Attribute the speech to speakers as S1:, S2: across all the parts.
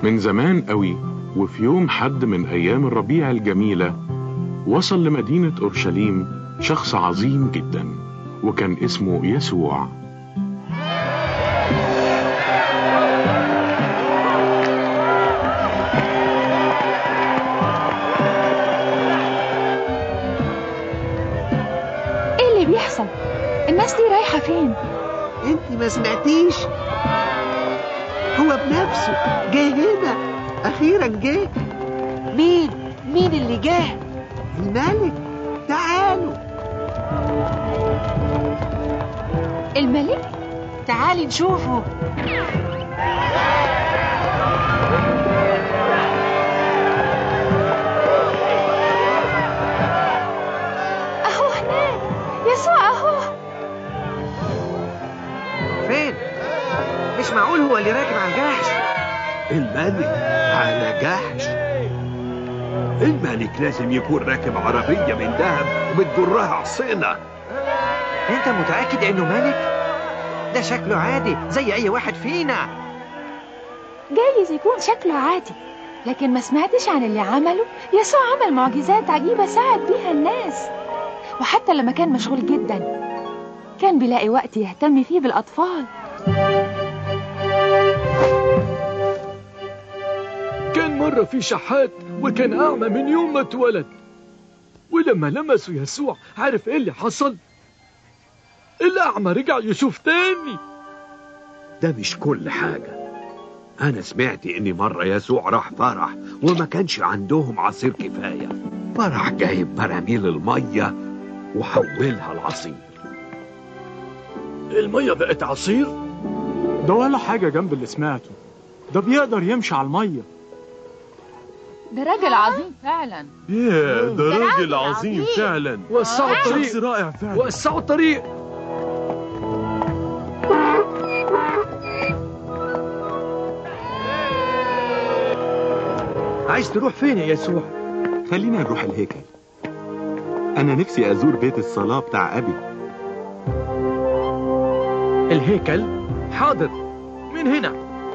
S1: من زمان قوي وفي يوم حد من أيام الربيع الجميلة وصل لمدينة أورشليم شخص عظيم جدا وكان اسمه يسوع
S2: ايه اللي بيحصل الناس دي رايحة فين
S3: انت ما سمعتيش هو بنفسه جه هنا اخيرا جه
S4: مين مين اللي جه
S3: الملك تعالوا
S2: الملك
S4: تعالي نشوفه
S2: اهو هناك يسوع اهو
S3: فين مش معقول هو اللي راكب على الجحش
S5: الملك على جحش الملك لازم يكون راكب عربية من ذهب وبتجرها حصينة
S3: انت متاكد انه ملك ده شكله عادي زي اي واحد فينا
S2: جايز يكون شكله عادي لكن ما سمعتش عن اللي عمله يسوع عمل معجزات عجيبة ساعد بيها الناس وحتى لما كان مشغول جدا كان بيلاقي وقت يهتم فيه بالأطفال
S6: كان مرة في شحات وكان أعمى من يوم ما اتولد ولما لمسوا يسوع عارف ايه اللي حصل؟ الأعمى رجع يشوف تاني
S5: ده مش كل حاجة أنا سمعت إن مرة يسوع راح فرح وما كانش عندهم عصير كفاية فراح جايب براميل المية وحولها لعصير
S6: المية بقت عصير
S7: ده ولا حاجة جنب اللي سمعته ده بيقدر يمشي على المية
S2: ده راجل عظيم فعلا
S8: ياه ده
S2: ده
S8: راجل
S2: راجل
S8: عظيم
S2: عظيم.
S8: فعلا
S6: وسعوا
S8: شخص
S6: الطريق
S8: رائع فعلا
S6: وسعوا الطريق
S5: عايز تروح فين يا يسوع؟
S9: خلينا نروح الهيكل أنا نفسي أزور بيت الصلاة بتاع أبي
S6: الهيكل حاضر من هنا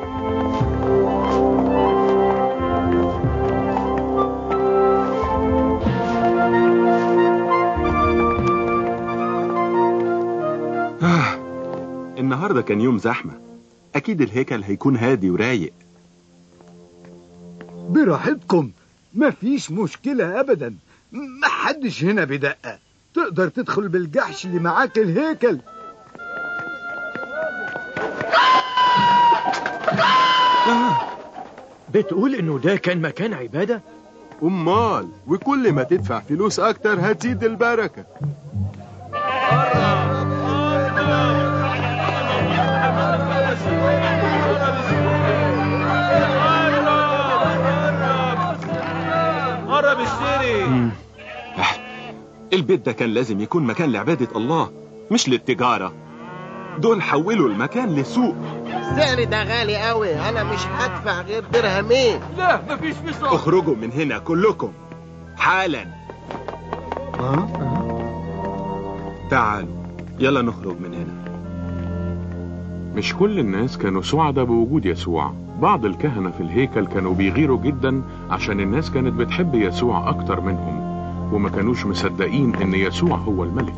S9: آه. النهاردة كان يوم زحمة أكيد الهيكل هيكون هادي ورايق
S10: براحتكم مفيش مشكلة أبدا محدش هنا بدقة تقدر تدخل بالجحش اللي معاك الهيكل
S6: بتقول إنه ده كان مكان عبادة؟
S8: أمال وكل ما تدفع فلوس أكتر هتزيد البركة
S11: قرب اشتري
S9: مم. آه. البيت ده كان لازم يكون مكان لعبادة الله مش للتجارة دول حولوا المكان لسوق
S4: السعر ده غالي قوي انا مش هدفع غير درهمين
S6: لا مفيش مصاب
S9: اخرجوا من هنا كلكم حالا تعالوا يلا نخرج من هنا
S1: مش كل الناس كانوا سعداء بوجود يسوع بعض الكهنة في الهيكل كانوا بيغيروا جدا عشان الناس كانت بتحب يسوع أكتر منهم وما كانوش مصدقين إن يسوع هو الملك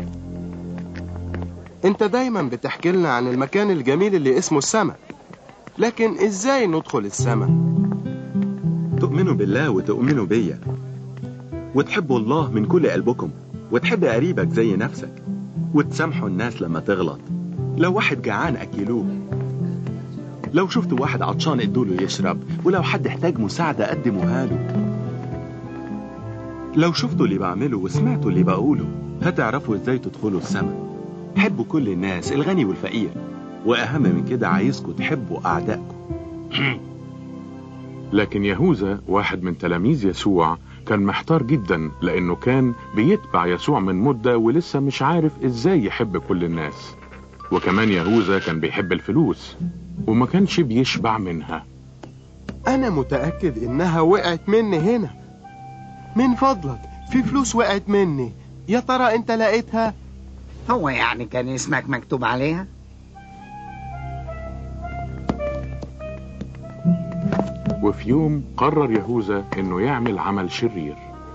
S11: انت دايما بتحكي لنا عن المكان الجميل اللي اسمه السماء لكن ازاي ندخل السماء
S9: تؤمنوا بالله وتؤمنوا بيا وتحبوا الله من كل قلبكم وتحب قريبك زي نفسك وتسامحوا الناس لما تغلط لو واحد جعان أكلوه لو شفتوا واحد عطشان ادوله يشرب ولو حد احتاج مساعدة قدموها له لو شفتوا اللي بعمله وسمعتوا اللي بقوله هتعرفوا ازاي تدخلوا السماء حبوا كل الناس الغني والفقير وأهم من كده عايزكم تحبوا أعدائكم
S1: لكن يهوذا واحد من تلاميذ يسوع كان محتار جدا لأنه كان بيتبع يسوع من مدة ولسه مش عارف إزاي يحب كل الناس وكمان يهوذا كان بيحب الفلوس وما كانش بيشبع منها
S11: انا متأكد انها وقعت مني هنا من فضلك في فلوس وقعت مني يا ترى انت لقيتها
S3: هو يعني كان اسمك مكتوب عليها
S1: وفي يوم قرر يهوذا انه يعمل عمل شرير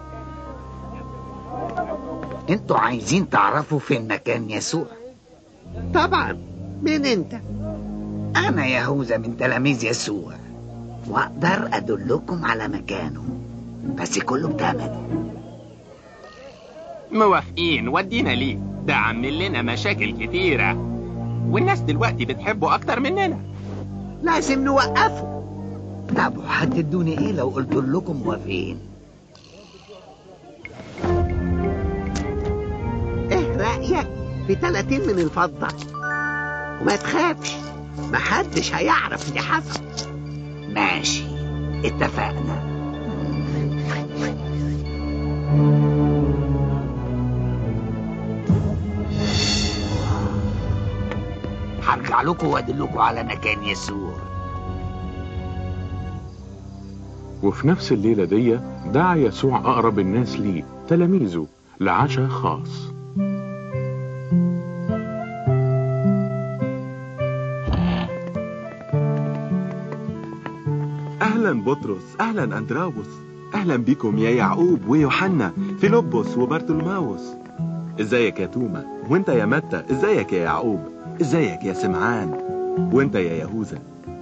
S12: انتوا عايزين تعرفوا فين مكان يسوع
S4: طبعا مين انت
S12: انا يهوذا من تلاميذ يسوع واقدر ادلكم على مكانه بس كله بتمن
S13: موافقين ودينا ليه ده عامل لنا مشاكل كتيرة والناس دلوقتي بتحبه أكتر مننا
S12: لازم نوقفه طب هتدوني ايه لو قلت لكم موافقين
S4: ايه رأيك في 30 من الفضة وما تخافش محدش هيعرف اللي حصل
S12: ماشي اتفقنا هرجع لكم وادلكم على مكان يسوع
S1: وفي نفس الليلة دي دعا يسوع أقرب الناس ليه تلاميذه لعشاء خاص
S9: أهلا بطرس أهلا أندراوس أهلا بكم يا يعقوب ويوحنا فيلبس وبرتلماوس ازيك يا توما وانت يا متى ازيك يا يعقوب ازيك يا سمعان وانت يا يهوذا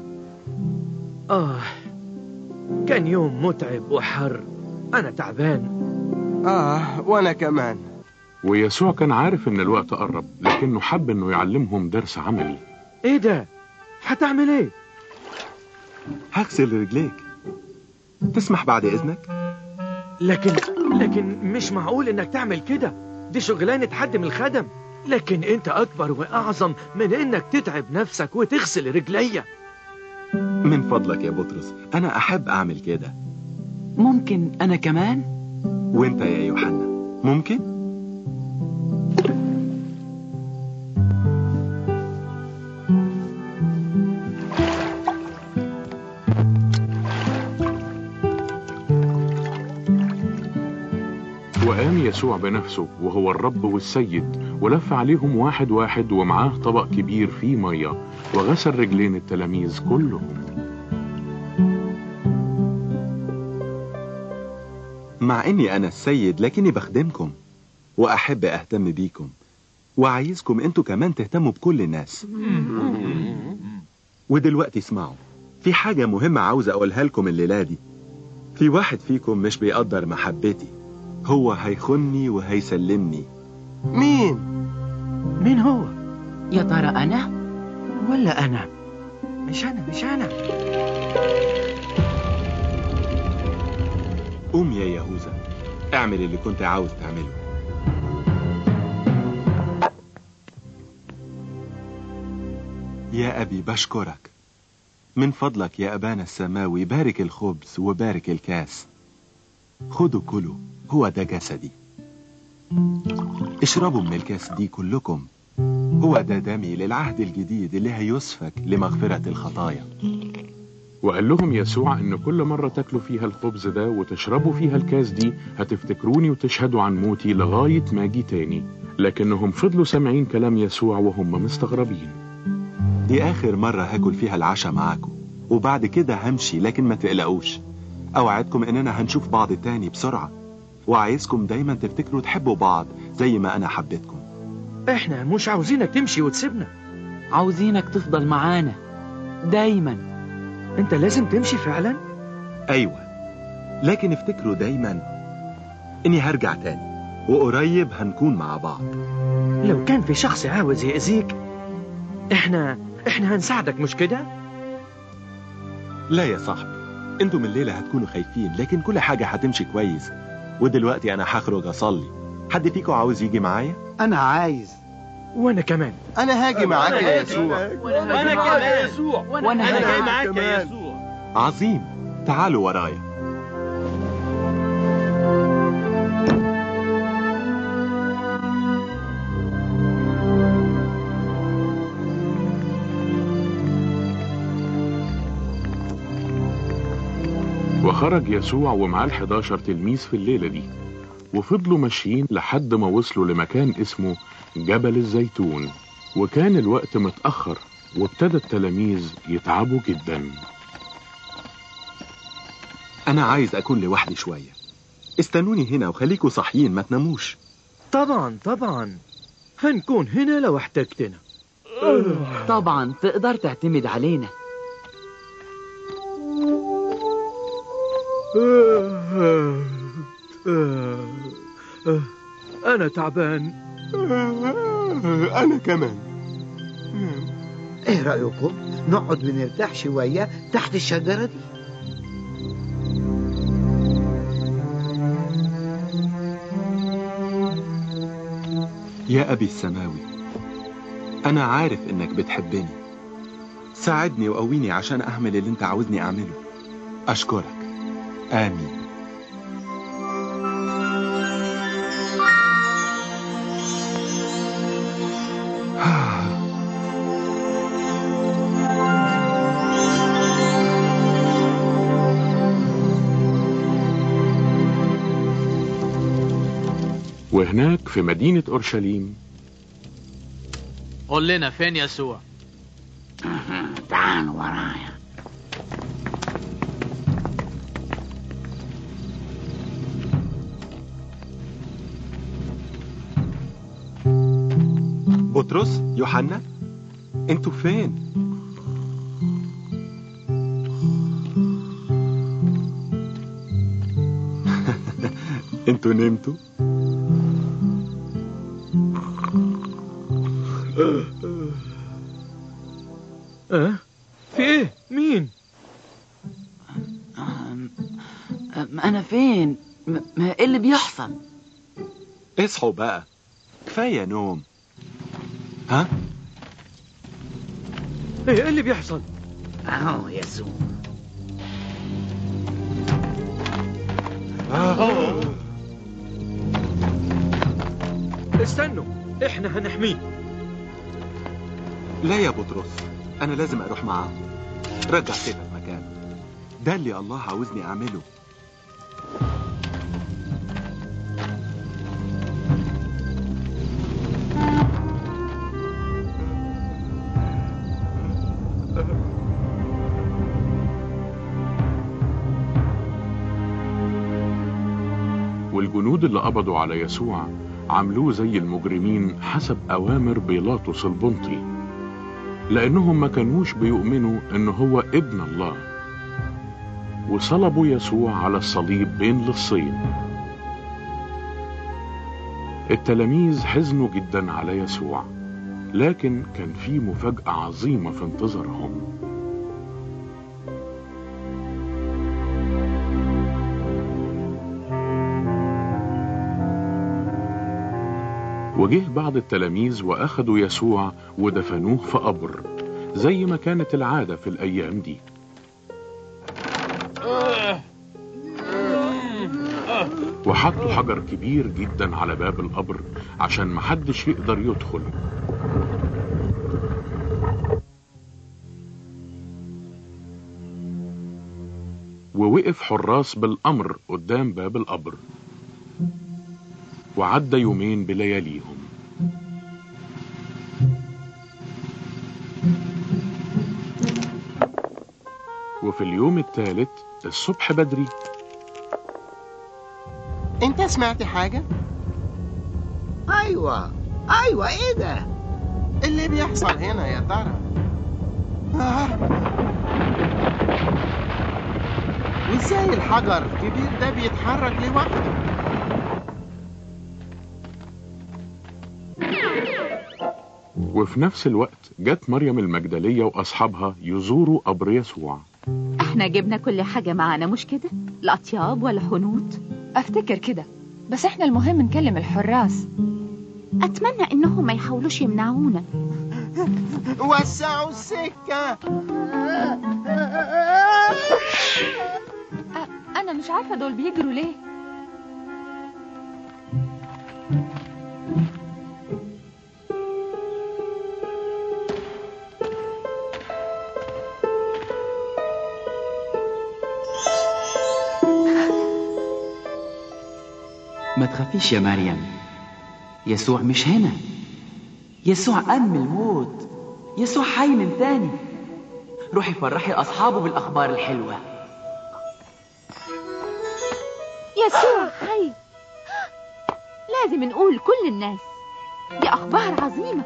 S6: آه كان يوم متعب وحر أنا تعبان
S11: آه وأنا كمان
S1: ويسوع كان عارف إن الوقت قرب لكنه حب إنه يعلمهم درس عملي
S6: إيه ده؟ هتعمل إيه؟
S9: هغسل رجليك تسمح بعد إذنك؟
S6: لكن لكن مش معقول إنك تعمل كده دي شغلانة حد من الخدم لكن أنت أكبر وأعظم من إنك تتعب نفسك وتغسل رجليا
S9: من فضلك يا بطرس أنا أحب أعمل كده
S14: ممكن أنا كمان؟
S9: وانت يا يوحنا ممكن؟
S1: وقام يسوع بنفسه وهو الرب والسيد ولف عليهم واحد واحد ومعاه طبق كبير فيه مية وغسل رجلين التلاميذ كلهم
S9: مع إني أنا السيد لكني بخدمكم وأحب أهتم بيكم وعايزكم انتوا كمان تهتموا بكل الناس ودلوقتي اسمعوا في حاجة مهمة عاوز أقولها لكم الليلة دي في واحد فيكم مش بيقدر محبتي هو هيخني وهيسلمني
S11: مين؟
S14: مين هو؟ يا ترى أنا؟
S6: ولا أنا؟ مش أنا مش أنا
S9: قوم يا يهوذا اعمل اللي كنت عاوز تعمله يا أبي بشكرك من فضلك يا أبانا السماوي بارك الخبز وبارك الكاس خدوا كلوا هو ده جسدي اشربوا من الكاس دي كلكم هو ده دمي للعهد الجديد اللي هيسفك لمغفرة الخطايا
S1: وقال لهم يسوع ان كل مرة تاكلوا فيها الخبز ده وتشربوا فيها الكاس دي هتفتكروني وتشهدوا عن موتي لغاية ما اجي تاني لكنهم فضلوا سامعين كلام يسوع وهم مستغربين
S9: دي آخر مرة هاكل فيها العشاء معاكم وبعد كده همشي لكن ما تقلقوش أوعدكم إننا هنشوف بعض تاني بسرعة وعايزكم دايما تفتكروا تحبوا بعض زي ما أنا حبيتكم
S6: إحنا مش عاوزينك تمشي وتسيبنا
S14: عاوزينك تفضل معانا دايما
S6: أنت لازم تمشي فعلا؟
S9: أيوة لكن افتكروا دايما إني هرجع تاني وقريب هنكون مع بعض
S6: لو كان في شخص عاوز يأذيك إحنا إحنا هنساعدك مش كده؟
S9: لا يا صاحبي انتوا من الليلة هتكونوا خايفين لكن كل حاجة هتمشي كويس ودلوقتي أنا هخرج أصلي حد فيكم عاوز يجي معايا؟
S10: أنا عايز
S6: وأنا كمان
S11: أنا هاجي معاك يا يسوع
S14: وأنا كمان يسوع وأنا
S11: جاي
S14: معاك
S11: يا
S14: يسوع
S9: عظيم تعالوا ورايا
S1: وخرج يسوع ومعاه الحداشر تلميذ في الليلة دي وفضلوا ماشيين لحد ما وصلوا لمكان اسمه جبل الزيتون وكان الوقت متأخر وابتدى التلاميذ يتعبوا جدا
S9: أنا عايز أكون لوحدي شوية استنوني هنا وخليكوا صاحيين ما تناموش
S6: طبعا طبعا هنكون هنا لو احتجتنا
S14: طبعا تقدر تعتمد علينا
S6: أنا تعبان
S11: أنا كمان
S4: ايه رأيكم نقعد ونرتاح شوية تحت الشجرة دي
S9: يا أبي السماوي أنا عارف إنك بتحبني ساعدني وقويني عشان أعمل اللي أنت عاوزني أعمله أشكرك آمين
S1: وهناك في مدينة أورشليم
S15: قول لنا فين يسوع
S12: تعالوا ورايا
S9: بطرس يوحنا انتوا فين انتوا نمتوا
S6: أه؟ في ايه مين
S14: أم- أنا فين م- ما إيه اللي بيحصل
S9: اصحوا بقى كفاية نوم ها
S6: ايه اللي بيحصل
S12: اهو يسوع
S6: استنوا احنا هنحميه
S9: لا يا بطرس انا لازم اروح معاه رجع سيفك مكانه ده اللي الله عاوزني اعمله
S1: والجنود اللي قبضوا على يسوع عملوه زي المجرمين حسب أوامر بيلاطس البنطي لأنهم ما كانوش بيؤمنوا إن هو ابن الله وصلبوا يسوع على الصليب بين لصين التلاميذ حزنوا جدا على يسوع لكن كان في مفاجأة عظيمة في انتظارهم وجه بعض التلاميذ وأخدوا يسوع ودفنوه في قبر زي ما كانت العادة في الأيام دي وحطوا حجر كبير جدا على باب القبر عشان محدش يقدر يدخل ووقف حراس بالأمر قدام باب القبر وعدى يومين بلياليهم وفي اليوم الثالث الصبح بدري
S11: انت سمعت حاجة؟
S4: ايوه ايوه ايه ده
S11: اللي بيحصل هنا يا ترى؟ آه. وازاي الحجر الكبير ده بيتحرك لوحده؟
S1: وفي نفس الوقت جت مريم المجدلية وأصحابها يزوروا قبر يسوع
S2: احنا جبنا كل حاجة معانا مش كده؟ الأطياب ولا حنوط؟ أفتكر كده بس احنا المهم نكلم الحراس
S16: أتمنى إنهم ما يحاولوش يمنعونا
S11: وسعوا السكة
S2: أنا مش عارفة دول بيجروا ليه
S14: ما تخافيش يا مريم يسوع مش هنا يسوع قام من الموت يسوع حي من تاني روحي فرحي أصحابه بالأخبار الحلوة
S16: يسوع حي لازم نقول كل الناس دي أخبار عظيمة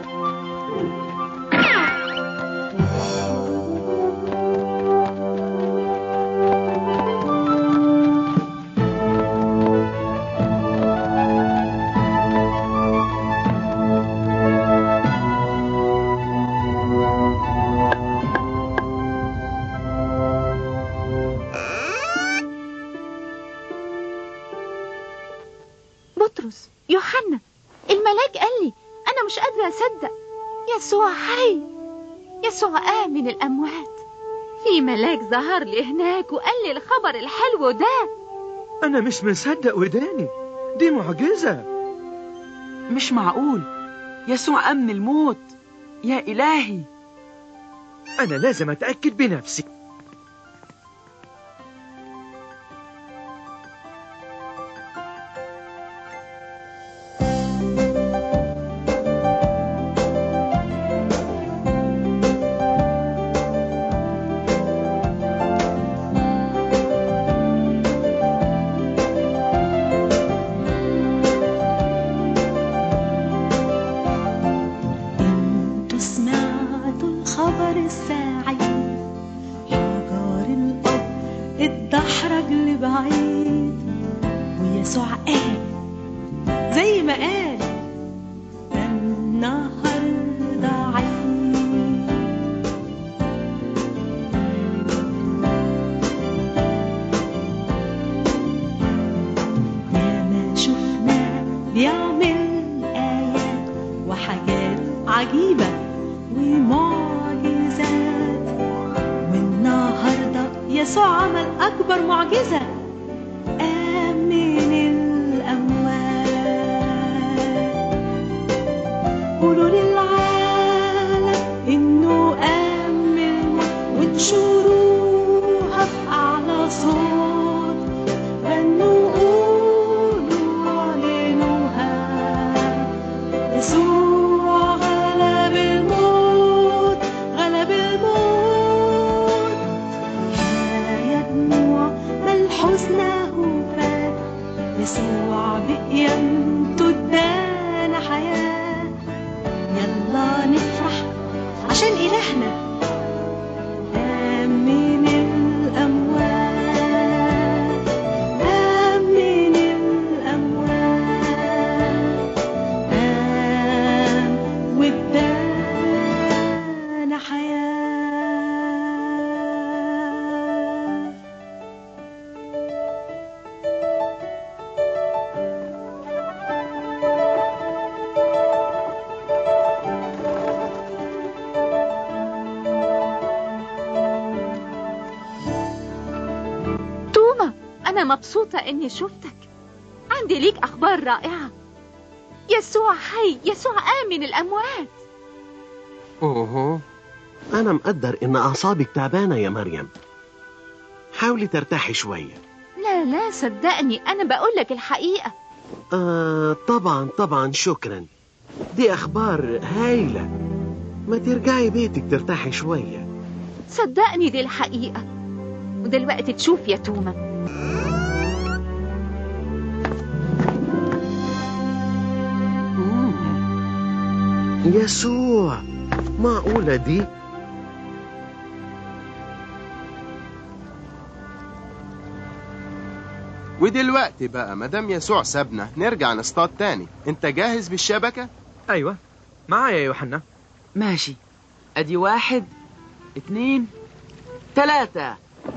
S16: بطرس يوحنا الملاك قال لي أنا مش قادرة أصدق يسوع حي يسوع قام من الأموات في ملاك ظهر لي هناك وقال لي الخبر الحلو ده
S3: أنا مش مصدق وداني دي معجزة
S14: مش معقول يسوع قام من الموت يا إلهي
S3: أنا لازم أتأكد بنفسي
S15: انتوا سمعتوا الخبر السعيد حجار الأرض اتدحرج لبعيد ويسوع قال زي ما قال ده النهارده عيد ياما شفناه بيعمل آيات وحاجات عجيبة ومعجزات والنهاردة يسوع عمل أكبر معجزة قام من الأموات قولوا للعالم إنه قام من الموت وانشروها في أعلى صوت غنوا قولوا اعلنوها يسوع غلب الموت غلب الموت يا دموع ما الحزن هو فات يسوع بقيامته ادانا حياة يلا نفرح عشان إلهنا قام من الأموات قام من الأموات قام وادانا حياة
S16: توما أنا مبسوطة إني شفتك عندي ليك أخبار رائعة يسوع حي يسوع قام من الأموات
S4: اوه انا مقدر ان اعصابك تعبانه يا مريم حاولي ترتاحي شويه
S16: لا لا صدقني أنا بقول لك الحقيقة
S4: آه طبعا طبعا شكرا دي اخبار هايله ما ترجعي بيتك ترتاحي شويه
S16: صدقني دي الحقيقة ودلوقتي تشوف يا توما
S4: يسوع معقوله دي
S11: ودلوقتي بقى مدام يسوع سابنا نرجع نصطاد تاني انت جاهز بالشبكة؟
S3: أيوة معايا يا يوحنا
S14: ماشي ادي واحد اتنين تلاتة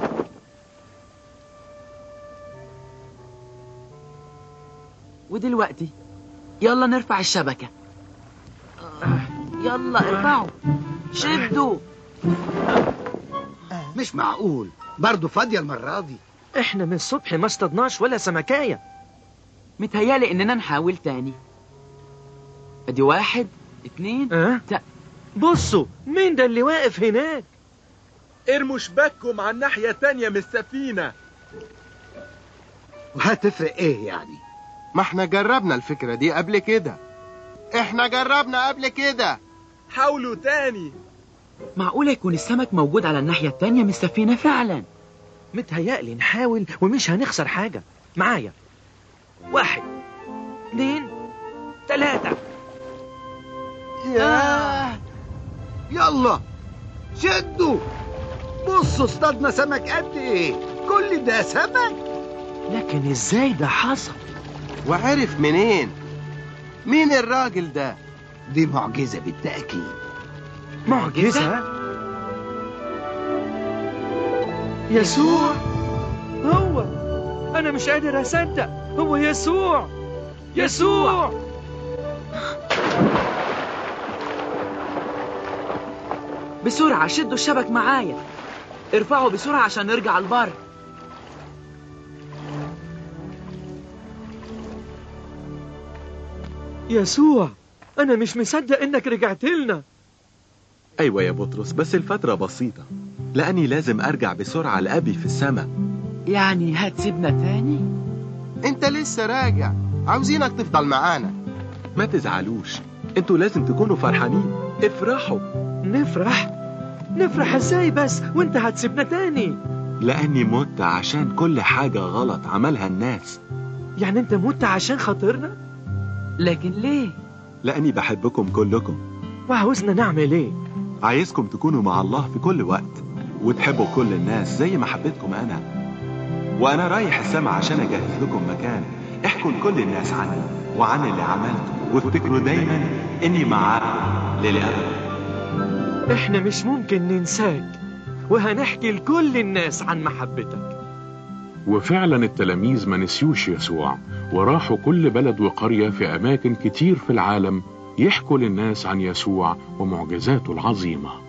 S14: ودلوقتي يلا نرفع الشبكة آه، يلا ارفعوا شدوا
S10: مش معقول برضه فاضية المرة دي
S3: احنا من الصبح ما اصطدناش ولا سمكاية
S14: متهيالي اننا نحاول تاني ادي واحد اتنين
S3: أه؟
S14: ت...
S3: بصوا مين ده اللي واقف هناك
S8: ارموا شباككم على الناحية التانية من السفينة
S10: وهتفرق ايه يعني
S11: ما احنا جربنا الفكرة دي قبل كده احنا جربنا قبل كده
S8: حاولوا تاني
S14: معقولة يكون السمك موجود على الناحية التانية من السفينة فعلا
S3: متهيألي نحاول ومش هنخسر حاجة معايا واحد اثنين ثلاثة
S10: ياه يلا شدوا بصوا اصطادنا سمك قد ايه كل ده سمك
S3: لكن ازاي ده حصل
S11: وعرف منين مين الراجل ده
S12: دي معجزة بالتأكيد
S3: معجزة يسوع هو أنا مش قادر أصدق هو يسوع يسوع
S14: بسرعة شدوا الشبك معايا ارفعوا بسرعة عشان نرجع البر
S3: يسوع أنا مش مصدق إنك رجعت لنا
S9: أيوة يا بطرس بس الفترة بسيطة لأني لازم أرجع بسرعة لأبي في السماء
S14: يعني هتسيبنا تاني
S11: انت لسه راجع عاوزينك تفضل معانا
S9: ما تزعلوش انتوا لازم تكونوا فرحانين افرحوا
S3: نفرح نفرح ازاي بس وانت هتسيبنا تاني
S9: لأني مت عشان كل حاجة غلط عملها الناس
S3: يعني انت مت عشان خاطرنا
S14: لكن ليه
S9: لأني بحبكم كلكم
S3: وعاوزنا نعمل ايه
S9: عايزكم تكونوا مع الله في كل وقت وتحبوا كل الناس زي ما حبيتكم أنا وأنا رايح السما عشان أجهز لكم مكان احكوا لكل الناس عني وعن اللي عملته وافتكروا دايما إني معاكم للأبد
S3: احنا مش ممكن ننساك وهنحكي لكل الناس عن محبتك
S1: وفعلا التلاميذ ما نسيوش يسوع وراحوا كل بلد وقرية في أماكن كتير في العالم يحكوا للناس عن يسوع ومعجزاته العظيمه